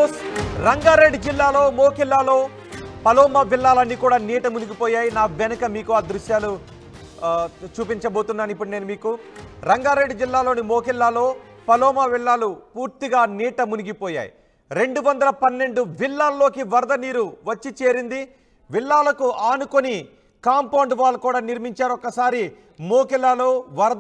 News Rangareddy జిల్లాలో మోకిల్లాలో Paloma విల్లాలన్నీ కూడా నీట మునిగిపోయాయి నా వెనుక మీకు ఆ దృశ్యాలు ఆ, చూపించబోతున్నాను ఇప్పుడు నేను మీకు రంగారెడ్డి జిల్లాలోని మోకిల్లాలో పలోమా విల్లాలు పూర్తిగా నీట మునిగిపోయాయి రెండు వందల పన్నెండు విల్లాల్లోకి వరద నీరు వచ్చి చేరింది విల్లాలకు ఆనుకొని కాంపౌండ్ వాల్ కూడా నిర్మించారు ఒక్కసారి మోకిల్లాలో వరద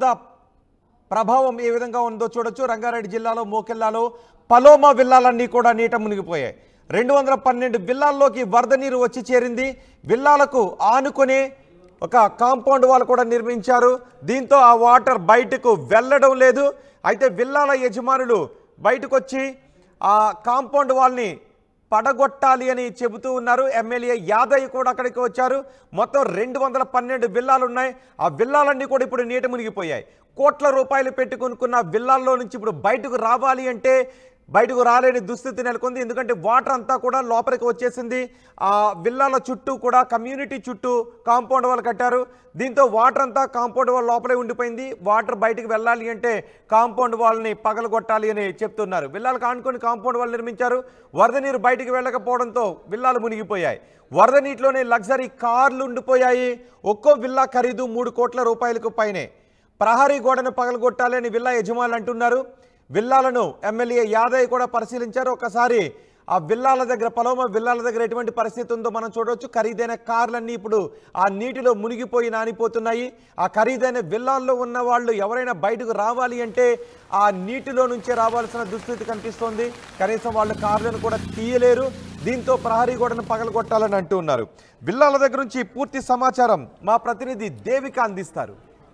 ప్రభావం ఏ విధంగా ఉందో చూడొచ్చు రంగారెడ్డి జిల్లాలో మోకెల్లాలో పలోమా విల్లాలన్నీ కూడా నీట మునిగిపోయాయి రెండు వందల పన్నెండు విల్లాల్లోకి వరద నీరు వచ్చి చేరింది విల్లాలకు ఆనుకునే ఒక కాంపౌండ్ వాల్ కూడా నిర్మించారు దీంతో ఆ వాటర్ బయటకు వెళ్ళడం లేదు అయితే విల్లాల యజమానులు బయటకు వచ్చి ఆ కాంపౌండ్ వాల్ని పడగొట్టాలి అని చెబుతూ ఉన్నారు ఎమ్మెల్యే యాదయ్య కూడా అక్కడికి వచ్చారు మొత్తం రెండు వందల పన్నెండు విల్లాలు ఉన్నాయి ఆ విల్లాలన్నీ కూడా ఇప్పుడు నీట మునిగిపోయాయి కోట్ల రూపాయలు పెట్టి కొనుక్కున్న విల్లాల్లో నుంచి ఇప్పుడు బయటకు రావాలి అంటే బయటకు రాలేని దుస్థితి నెలకొంది ఎందుకంటే వాటర్ అంతా కూడా లోపలికి వచ్చేసింది ఆ విల్లాల చుట్టూ కూడా కమ్యూనిటీ చుట్టూ కాంపౌండ్ వాళ్ళు కట్టారు దీంతో వాటర్ అంతా కాంపౌండ్ వాల్ లోపలే ఉండిపోయింది వాటర్ బయటకు వెళ్ళాలి అంటే కాంపౌండ్ వాల్ని పగలగొట్టాలి అని చెప్తున్నారు విల్లాలు కానుకొని కాంపౌండ్ వాల్ నిర్మించారు వరద నీరు బయటికి వెళ్ళకపోవడంతో విల్లాలు మునిగిపోయాయి వరద నీటిలోనే లగ్జరీ కార్లు ఉండిపోయాయి ఒక్కో విల్లా ఖరీదు మూడు కోట్ల రూపాయలకు పైనే ప్రహరీ గోడను పగలగొట్టాలి అని విల్లా యజమానులు అంటున్నారు విల్లాలను ఎమ్మెల్యే యాదయ్య కూడా పరిశీలించారు ఒకసారి ఆ విల్లాల దగ్గర పలోమ విల్లాల దగ్గర ఎటువంటి పరిస్థితి ఉందో మనం చూడవచ్చు ఖరీదైన కార్లన్నీ ఇప్పుడు ఆ నీటిలో మునిగిపోయి నానిపోతున్నాయి ఆ ఖరీదైన విల్లాల్లో ఉన్న వాళ్ళు ఎవరైనా బయటకు రావాలి అంటే ఆ నీటిలో నుంచే రావాల్సిన దుస్థితి కనిపిస్తోంది కనీసం వాళ్ళు కార్లను కూడా తీయలేరు దీంతో ప్రహరీ గోడను పగలగొట్టాలని అంటూ ఉన్నారు విల్లాల దగ్గర నుంచి పూర్తి సమాచారం మా ప్రతినిధి దేవిక అందిస్తారు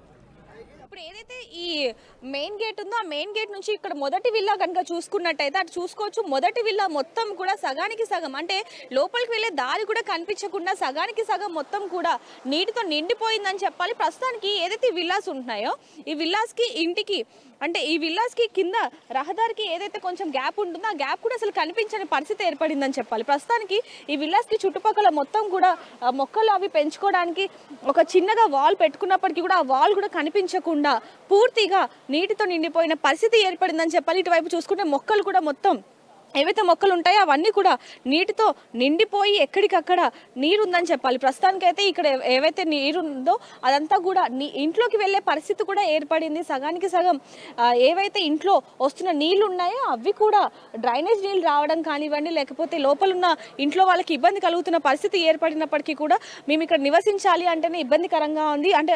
ఇప్పుడు ఏదైతే ఈ మెయిన్ గేట్ ఉందో ఆ మెయిన్ గేట్ నుంచి ఇక్కడ మొదటి విల్లా కనుక చూసుకున్నట్టయితే అటు చూసుకోవచ్చు మొదటి విల్లా మొత్తం కూడా సగానికి సగం అంటే లోపలికి వెళ్ళే దారి కూడా కనిపించకుండా సగానికి సగం మొత్తం కూడా నీటితో నిండిపోయిందని చెప్పాలి ప్రస్తుతానికి ఏదైతే ఈ విల్లాస్ ఉంటున్నాయో ఈ విల్లాస్కి ఇంటికి అంటే ఈ విల్లాస్కి కింద రహదారికి ఏదైతే కొంచెం గ్యాప్ ఉంటుందో ఆ గ్యాప్ కూడా అసలు కనిపించని పరిస్థితి ఏర్పడిందని చెప్పాలి ప్రస్తుతానికి ఈ విల్లాస్కి చుట్టుపక్కల మొత్తం కూడా ఆ, మొక్కలు అవి పెంచుకోవడానికి ఒక చిన్నగా వాల్ పెట్టుకున్నప్పటికీ కూడా ఆ వాల్ కూడా కనిపించకుండా పూర్తిగా నీటితో నిండిపోయిన పరిస్థితి ఏర్పడిందని చెప్పాలి ఇటువైపు చూసుకుంటే మొక్కలు కూడా మొత్తం ఏవైతే మొక్కలు ఉంటాయో అవన్నీ కూడా నీటితో నిండిపోయి ఎక్కడికక్కడ నీరు ఉందని చెప్పాలి ప్రస్తుతానికైతే ఇక్కడ ఏ- ఏవైతే నీరు ఉందో అదంతా కూడా నీ ఇంట్లోకి వెళ్ళే పరిస్థితి కూడా ఏర్పడింది సగానికి సగం ఆ, ఏవైతే ఇంట్లో వస్తున్న నీళ్లు ఉన్నాయో అవి కూడా డ్రైనేజ్ నీళ్ళు రావడం కానివ్వండి లేకపోతే లోపల ఉన్న ఇంట్లో వాళ్ళకి ఇబ్బంది కలుగుతున్న పరిస్థితి ఏర్పడినప్పటికీ కూడా మేము ఇక్కడ నివసించాలి అంటేనే ఇబ్బందికరంగా ఉంది అంటే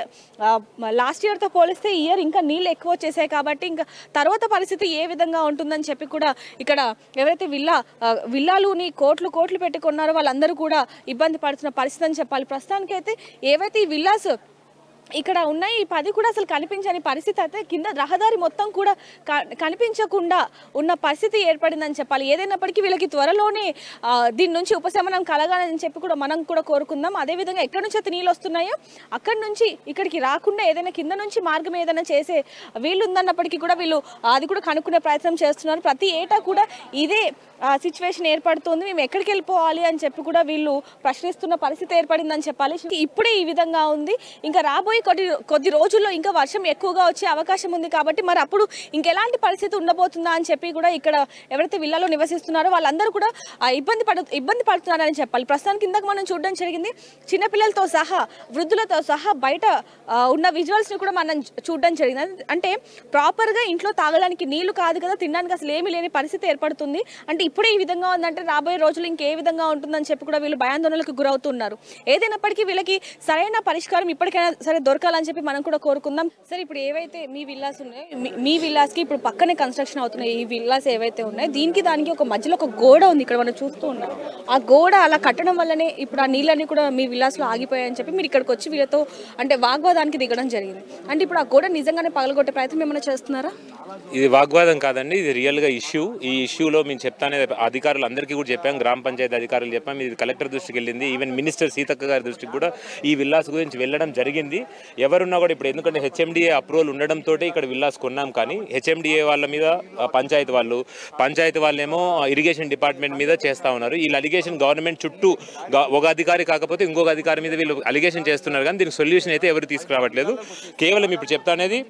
లాస్ట్ ఇయర్తో పోలిస్తే ఈ ఇయర్ ఇంకా నీళ్ళు ఎక్కువ వచ్చేసాయి కాబట్టి ఇంకా తర్వాత పరిస్థితి ఏ విధంగా ఉంటుందని చెప్పి కూడా ఇక్కడ ఎవరైతే విల్లా ఆ, విల్లాలుని కోట్లు కోట్లు పెట్టి కొన్నారో వాళ్ళందరూ కూడా ఇబ్బంది పడుతున్న పరిస్థితి అని చెప్పాలి ప్రస్తుతానికైతే ఏవైతే ఈ విల్లాస్ ఇక్కడ ఉన్నాయి ఈ పది కూడా అసలు కనిపించని పరిస్థితి అయితే కింద రహదారి మొత్తం కూడా క- కనిపించకుండా ఉన్న పరిస్థితి ఏర్పడిందని చెప్పాలి ఏదైనప్పటికీ వీళ్ళకి త్వరలోనే ఆ, దీని నుంచి ఉపశమనం కలగాలని చెప్పి కూడా మనం కూడా కోరుకుందాం అదేవిధంగా ఎక్కడి నుంచి అయితే నీళ్ళు వస్తున్నాయో అక్కడి నుంచి ఇక్కడికి రాకుండా ఏదైనా కింద నుంచి మార్గం ఏదైనా చేసే వీళ్ళు ఉందన్నప్పటికీ కూడా వీళ్ళు అది కూడా కనుక్కునే ప్రయత్నం చేస్తున్నారు ప్రతి ఏటా కూడా ఇదే సిచ్యువేషన్ ఏర్పడుతుంది మేము ఎక్కడికి వెళ్ళిపోవాలి అని చెప్పి కూడా వీళ్ళు ప్రశ్నిస్తున్న పరిస్థితి ఏర్పడిందని చెప్పాలి ఇప్పుడే ఈ విధంగా ఉంది ఇంకా రాబోయే కొద్ది కొద్ది రోజుల్లో ఇంకా వర్షం ఎక్కువగా వచ్చే అవకాశం ఉంది కాబట్టి మరి అప్పుడు ఇంకెలాంటి పరిస్థితి ఉండబోతుందా అని చెప్పి కూడా ఇక్కడ ఎవరైతే విల్లాలో నివసిస్తున్నారో వాళ్ళందరూ కూడా ఆ, ఇబ్బంది పడు ఇబ్బంది పడుతున్నారని చెప్పాలి ప్రస్తుతానికి ఇందాక మనం చూడడం జరిగింది చిన్నపిల్లలతో సహా వృద్ధులతో సహా బయట ఆ, ఉన్న విజువల్స్ని కూడా మనం చూడడం జరిగింది అది- అంటే ప్రాపర్గా ఇంట్లో తాగడానికి నీళ్లు కాదు కదా తినడానికి అసలు ఏమీ లేని పరిస్థితి ఏర్పడుతుంది అంటే ఇప్పుడే ఈ విధంగా ఉందంటే రాబోయే రోజులు ఇంకే విధంగా ఉంటుందని చెప్పి కూడా వీళ్ళు భయాందోళనలకు గురవుతున్నారు ఏదైనప్పటికీ వీళ్ళకి సరైన పరిష్కారం ఇప్పటికైనా సరే దొరకాలని చెప్పి మనం కూడా కోరుకుందాం సరే ఇప్పుడు ఏవైతే మీ విల్లాస్ ఉన్నాయో మీ- మీ విల్లాస్కి ఇప్పుడు పక్కనే కన్స్ట్రక్షన్ అవుతున్నాయి ఈ విల్లాస్ ఏవైతే ఉన్నాయో దీనికి దానికి ఒక మధ్యలో ఒక గోడ ఉంది ఇక్కడ మనం చూస్తూ ఉన్నాం ఆ గోడ అలా కట్టడం వల్లనే ఇప్పుడు ఆ నీళ్ళన్నీ కూడా మీ విల్లాస్లో ఆగిపోయాయని చెప్పి మీరు ఇక్కడికి వచ్చి వీళ్ళతో అంటే వాగ్వాదానికి దిగడం జరిగింది అంటే ఇప్పుడు ఆ గోడ నిజంగానే పగలగొట్టే ప్రయత్నం ఏమైనా చేస్తున్నారా ఇది వాగ్వాదం కాదండి ఇది రియల్గా ఇష్యూ ఈ ఇష్యూలో మేము చెప్తానే అధికారులు అందరికీ కూడా చెప్పాం గ్రామ పంచాయతీ అధికారులు చెప్పాం ఇది కలెక్టర్ దృష్టికి వెళ్ళింది ఈవెన్ మినిస్టర్ సీతక్క గారి దృష్టికి కూడా ఈ విల్లాస్ గురించి వెళ్ళడం జరిగింది ఎవరున్నా కూడా ఇప్పుడు ఎందుకంటే హెచ్ఎండిఏ అప్రూవల్ ఉండడంతో ఇక్కడ విల్లాస్ కొన్నాం కానీ హెచ్ఎండిఏ వాళ్ళ మీద ఆ, పంచాయతీ వాళ్ళు పంచాయతీ వాళ్ళేమో ఇరిగేషన్ డిపార్ట్మెంట్ మీద చేస్తా ఉన్నారు ఈ అలిగేషన్ గవర్నమెంట్ చుట్టూ గా- ఒక అధికారి కాకపోతే ఇంకొక అధికారి మీద వీళ్ళు అలిగేషన్ చేస్తున్నారు కానీ దీనికి సొల్యూషన్ అయితే ఎవరు తీసుకురావట్లేదు కేవలం ఇప్పుడు చెప్తా అనేది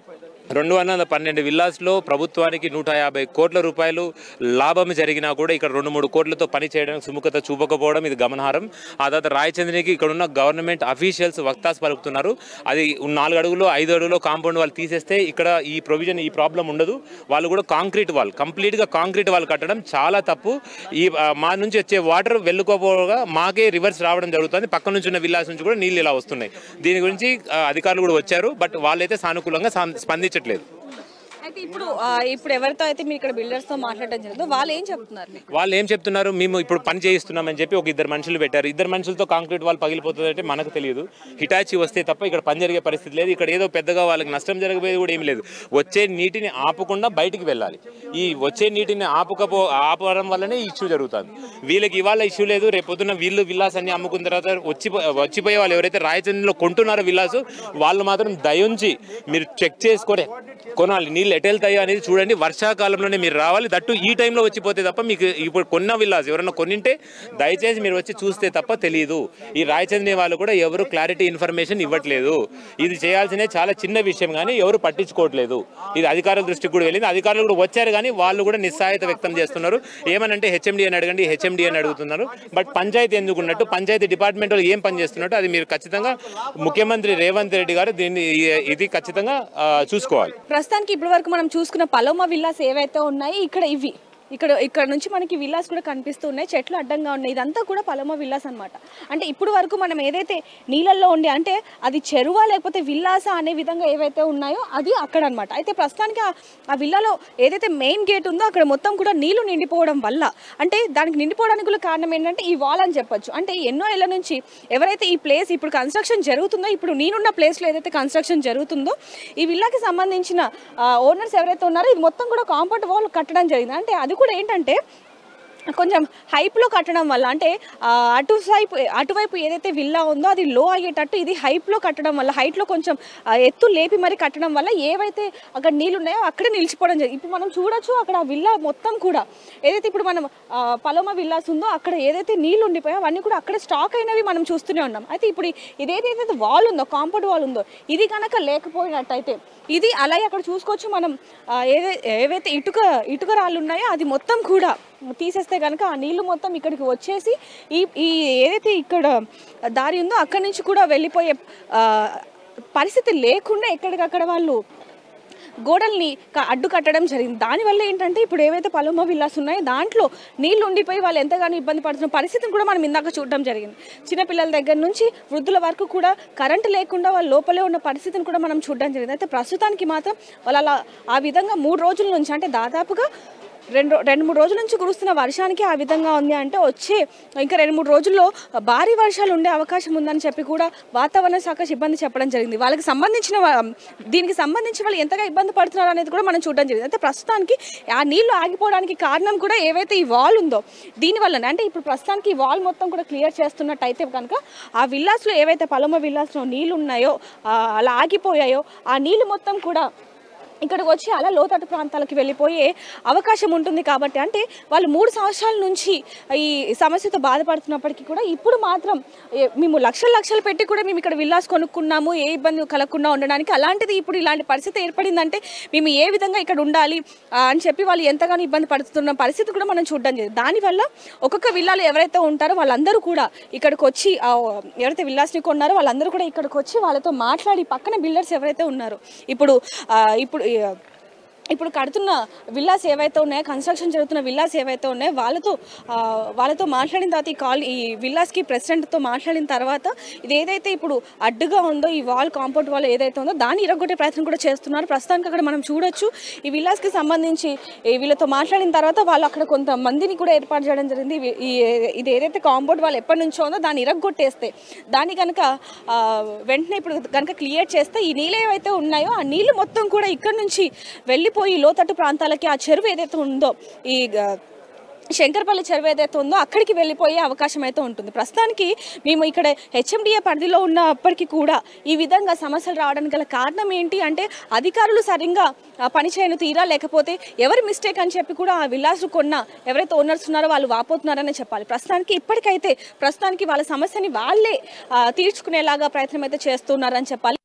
రెండు వందల పన్నెండు విల్లాస్లో ప్రభుత్వానికి నూట యాభై కోట్ల రూపాయలు లాభం జరిగినా కూడా ఇక్కడ రెండు మూడు కోట్లతో పని చేయడానికి సుముఖత చూపకపోవడం ఇది గమనార్హం ఆ తర్వాత రాయచంద్రికి ఇక్కడ ఉన్న గవర్నమెంట్ అఫీషియల్స్ వక్తాస్ పలుకుతున్నారు అది నాలుగు అడుగులు ఐదు అడుగులో కాంపౌండ్ వాళ్ళు తీసేస్తే ఇక్కడ ఈ ప్రొవిజన్ ఈ ప్రాబ్లం ఉండదు వాళ్ళు కూడా కాంక్రీట్ వాల్ కంప్లీట్గా కాంక్రీట్ వాల్ కట్టడం చాలా తప్పు ఈ ఆ, మా నుంచి వచ్చే వాటర్ వెళ్ళుకోపోగా మాకే రివర్స్ రావడం జరుగుతుంది పక్క నుంచి ఉన్న విల్లాస్ నుంచి కూడా నీళ్ళు ఇలా వస్తున్నాయి దీని గురించి ఆ, అధికారులు కూడా వచ్చారు బట్ వాళ్ళైతే సానుకూలంగా స్పం- స్పందించట్లేదు అయితే ఇప్పుడు ఆ, ఇప్పుడు ఎవరితో అయితే మీరు ఇక్కడ బిల్డర్స్ తో మాట్లాడడం జరుగుతుందో వాళ్ళు ఏం చెప్తున్నారు మీకు? వాళ్ళు ఏం చెప్తున్నారు మేము ఇప్పుడు పని చేయిస్తున్నామని చెప్పి ఒక ఇద్దరు మనుషులు పెట్టారు ఇద్దరు మనుషులతో కాంక్రీట్ వాల్ పగిలిపోతుంది అంటే మనకు తెలియదు హిటాచి వస్తే తప్ప ఇక్కడ పని జరిగే పరిస్థితి లేదు ఇక్కడ ఏదో పెద్దగా వాళ్ళకి నష్టం జరగబోయేది కూడా ఏం లేదు వచ్చే నీటిని ఆపకుండా బయటికి వెళ్ళాలి ఈ వచ్చే నీటిని ఆపకపో ఆపడం వల్లనే ఈ ఇష్యూ జరుగుతుంది వీళ్ళకి ఇవాళ ఇష్యూ లేదు రేపు పొద్దున్న వీళ్ళు విల్లాస్ అన్ని అమ్ముకున్న తర్వాత వచ్చి వచ్చిపోయే వాళ్ళు ఎవరైతే రాయచంద్రలో కొంటున్నారో విల్లాస్ వాళ్ళు మాత్రం దయుంచి మీరు చెక్ చేసుకొని కొనాలి నీళ్ళు ఎటు వెళ్తాయో అనేది చూడండి వర్షాకాలంలోనే మీరు రావాలి దట్టు ఈ టైంలో వచ్చిపోతే తప్ప మీకు ఇప్పుడు కొన్న విల్లాస్ ఎవరైనా కొన్నింటే దయచేసి మీరు వచ్చి చూస్తే తప్ప తెలియదు ఈ రాయచంద్రి వాళ్ళు కూడా ఎవరు క్లారిటీ ఇన్ఫర్మేషన్ ఇవ్వట్లేదు ఇది చేయాల్సిన చాలా చిన్న విషయం కానీ ఎవరు పట్టించుకోవట్లేదు ఇది అధికారుల దృష్టికి కూడా వెళ్ళింది అధికారులు కూడా వచ్చారు కానీ వాళ్ళు కూడా నిస్సాయత వ్యక్తం చేస్తున్నారు ఏమనంటే హెచ్ఎండి అని అడగండి హెచ్ఎండి అని అడుగుతున్నారు బట్ పంచాయతీ ఎందుకు ఉన్నట్టు పంచాయతీ డిపార్ట్మెంట్ వాళ్ళు ఏం పని చేస్తున్నట్టు అది మీరు ఖచ్చితంగా ముఖ్యమంత్రి రేవంత్ రెడ్డి గారు దీన్ని ఇది ఖచ్చితంగా ఆ, చూసుకోవాలి ప్రస్తుతానికి ఇప్పటి వరకు మనం చూసుకున్న పలోమా విల్లాస్ ఏవైతే ఉన్నాయి ఇక్కడ ఇవి ఇక్కడ ఇక్కడ నుంచి మనకి విల్లాస్ కూడా కనిపిస్తూ ఉన్నాయి చెట్లు అడ్డంగా ఉన్నాయి ఇదంతా కూడా పలోమా విల్లాస్ అన్నమాట అంటే ఇప్పుడు వరకు మనం ఏదైతే నీళ్ళల్లో ఉండి అంటే అది చెరువా లేకపోతే విల్లాసా అనే విధంగా ఏవైతే ఉన్నాయో అది అక్కడ అన్నమాట అయితే ప్రస్తుతానికి ఆ- ఆ విల్లాలో ఏదైతే మెయిన్ గేట్ ఉందో అక్కడ మొత్తం కూడా నీళ్లు నిండిపోవడం వల్ల అంటే దానికి నిండిపోవడానికి కూడా కారణం ఏంటంటే ఈ వాల్ అని చెప్పొచ్చు అంటే ఎన్నో ఏళ్ల నుంచి ఎవరైతే ఈ ప్లేస్ ఇప్పుడు కన్స్ట్రక్షన్ జరుగుతుందో ఇప్పుడు నేనున్న ప్లేస్లో ఏదైతే కన్స్ట్రక్షన్ జరుగుతుందో ఈ విల్లాకి సంబంధించిన ఓనర్స్ ఎవరైతే ఉన్నారో ఇది మొత్తం కూడా కాంపౌండ్ వాల్ కట్టడం జరిగింది అంటే అది కూడా ఏంటంటే కొంచెం హైప్లో కట్టడం వల్ల అంటే ఆ, అటు వైపు అటువైపు ఏదైతే విల్లా ఉందో అది లో అయ్యేటట్టు ఇది హైప్లో కట్టడం వల్ల హైట్లో కొంచెం ఆ, ఎత్తు లేపి మరి కట్టడం వల్ల ఏవైతే అక్కడ నీళ్ళు ఉన్నాయో అక్కడే నిలిచిపోవడం జరిగింది ఇప్పుడు మనం చూడొచ్చు అక్కడ ఆ విల్లా మొత్తం కూడా ఏదైతే ఇప్పుడు మనం ఆ, పలోమా విల్లాస్ ఉందో అక్కడ ఏదైతే నీళ్ళు ఉండిపోయో అవన్నీ కూడా అక్కడ స్టాక్ అయినవి మనం చూస్తూనే ఉన్నాం అయితే ఇప్పుడు ఇదేదైతే వాల్ ఉందో కాంపౌండ్ వాల్ ఉందో ఇది కనుక లేకపోయినట్టయితే ఇది అలాగే అక్కడ చూసుకోవచ్చు మనం ఆ, ఏదై ఏవైతే ఇటుక ఇటుక రాళ్ళు ఉన్నాయో అది మొత్తం కూడా తీసేస్తే కనుక ఆ నీళ్లు మొత్తం ఇక్కడికి వచ్చేసి ఈ ఈ ఏదైతే ఇక్కడ దారి ఉందో అక్కడి నుంచి కూడా వెళ్ళిపోయే ఆ, పరిస్థితి లేకుండా ఎక్కడికక్కడ వాళ్ళు గోడల్ని క- అడ్డు కట్టడం జరిగింది దానివల్ల ఏంటంటే ఇప్పుడు ఏవైతే పలోమా విల్లాస్ ఉన్నాయో దాంట్లో నీళ్లు ఉండిపోయి వాళ్ళు ఎంతగానో ఇబ్బంది పడుతున్న పరిస్థితిని కూడా మనం ఇందాక చూడడం జరిగింది చిన్నపిల్లల దగ్గర నుంచి వృద్ధుల వరకు కూడా కరెంటు లేకుండా వాళ్ళ లోపలే ఉన్న పరిస్థితిని కూడా మనం చూడడం జరిగింది అయితే ప్రస్తుతానికి మాత్రం వాళ్ళు అలా ఆ విధంగా మూడు రోజుల నుంచి అంటే దాదాపుగా రెండు రెండు మూడు రోజుల నుంచి కురుస్తున్న వర్షానికి ఆ విధంగా ఉంది అంటే వచ్చే ఇంకా రెండు మూడు రోజుల్లో భారీ వర్షాలు ఉండే అవకాశం ఉందని చెప్పి కూడా వాతావరణ శాఖ సిబ్బంది చెప్పడం జరిగింది వాళ్ళకి సంబంధించిన వా- దీనికి సంబంధించి వాళ్ళు ఎంతగా ఇబ్బంది పడుతున్నారు అనేది కూడా మనం చూడడం జరిగింది అయితే ప్రస్తుతానికి ఆ నీళ్లు ఆగిపోవడానికి కారణం కూడా ఏవైతే ఈ వాల్ ఉందో దీనివల్లనే అంటే ఇప్పుడు ప్రస్తుతానికి ఈ వాల్ మొత్తం కూడా క్లియర్ చేస్తున్నట్టయితే కనుక ఆ విల్లాస్లో ఏవైతే పలమ విల్లాస్లో నీళ్లు ఉన్నాయో ఆ, అలా ఆగిపోయాయో ఆ నీళ్లు మొత్తం కూడా ఇక్కడికి వచ్చి అలా లోతట్టు ప్రాంతాలకు వెళ్ళిపోయే అవకాశం ఉంటుంది కాబట్టి అంటే వాళ్ళు మూడు సంవత్సరాల నుంచి ఈ సమస్యతో బాధపడుతున్నప్పటికీ కూడా ఇప్పుడు మాత్రం ఏ- మేము లక్షలు లక్షలు పెట్టి కూడా మేము ఇక్కడ విల్లాస్ కొనుక్కున్నాము ఏ ఇబ్బంది కలగకుండా ఉండడానికి అలాంటిది ఇప్పుడు ఇలాంటి పరిస్థితి ఏర్పడిందంటే మేము ఏ విధంగా ఇక్కడ ఉండాలి ఆ, అని చెప్పి వాళ్ళు ఎంతగానో ఇబ్బంది పడుతున్న పరిస్థితి కూడా మనం చూడడం జరిగింది దానివల్ల ఒక్కొక్క విల్లాలు ఎవరైతే ఉంటారో వాళ్ళందరూ కూడా ఇక్కడికి వచ్చి ఆ, ఎవరైతే విల్లాస్ని కొన్నారో వాళ్ళందరూ కూడా ఇక్కడికి వచ్చి వాళ్ళతో మాట్లాడి పక్కన బిల్డర్స్ ఎవరైతే ఉన్నారో ఇప్పుడు ఆ, ఇప్పుడు ఈ, ఇప్పుడు కడుతున్న విల్లాస్ ఏవైతే ఉన్నాయో కన్స్ట్రక్షన్ జరుగుతున్న విల్లాస్ ఏవైతే ఉన్నాయో వాళ్ళతో ఆ, వాళ్ళతో మాట్లాడిన తర్వాత ఈ కాల్ ఈ విల్లాస్కి ప్రెసిడెంట్తో మాట్లాడిన తర్వాత ఇది ఏదైతే ఇప్పుడు అడ్డుగా ఉందో ఈ వాల్ కాంపౌండ్ వాల్ ఏదైతే ఉందో దాన్ని ఇరగొట్టే ప్రయత్నం కూడా చేస్తున్నారు ప్రస్తుతానికి అక్కడ మనం చూడొచ్చు ఈ విల్లాస్కి సంబంధించి ఈ వీళ్ళతో మాట్లాడిన తర్వాత వాళ్ళు అక్కడ కొంతమందిని కూడా ఏర్పాటు చేయడం జరిగింది ఇవి- ఈ ఇది ఏదైతే కాంపౌండ్ వాళ్ళు ఎప్పటి నుంచో ఉందో దాన్ని ఇరగొట్టేస్తే దాన్ని కనుక ఆ, వెంటనే ఇప్పుడు కనుక క్లియర్ చేస్తే ఈ నీళ్ళు ఏవైతే ఉన్నాయో ఆ నీళ్లు మొత్తం కూడా ఇక్కడ నుంచి వెళ్ళిపోయి లోతట్టు ప్రాంతాలకి ఆ చెరువు ఏదైతే ఉందో ఈ గ- శంకరపల్లి చెరువు ఏదైతే ఉందో అక్కడికి వెళ్ళిపోయే అవకాశం అయితే ఉంటుంది ప్రస్తుతానికి మేము ఇక్కడ హెచ్ఎండిఏ పరిధిలో ఉన్నప్పటికీ కూడా ఈ విధంగా సమస్యలు రావడానికి గల కారణం ఏంటి అంటే అధికారులు సరిగ్గా ఆ, పని చేయను తీరా లేకపోతే ఎవరి మిస్టేక్ అని చెప్పి కూడా ఆ విల్లాస్ కొన్న ఎవరైతే ఓనర్స్ ఉన్నారో వాళ్ళు వాపోతున్నారనే చెప్పాలి ప్రస్తుతానికి ఇప్పటికైతే ప్రస్తుతానికి వాళ్ళ సమస్యని వాళ్ళే ఆ, తీర్చుకునేలాగా ప్రయత్నం అయితే చేస్తున్నారని చెప్పాలి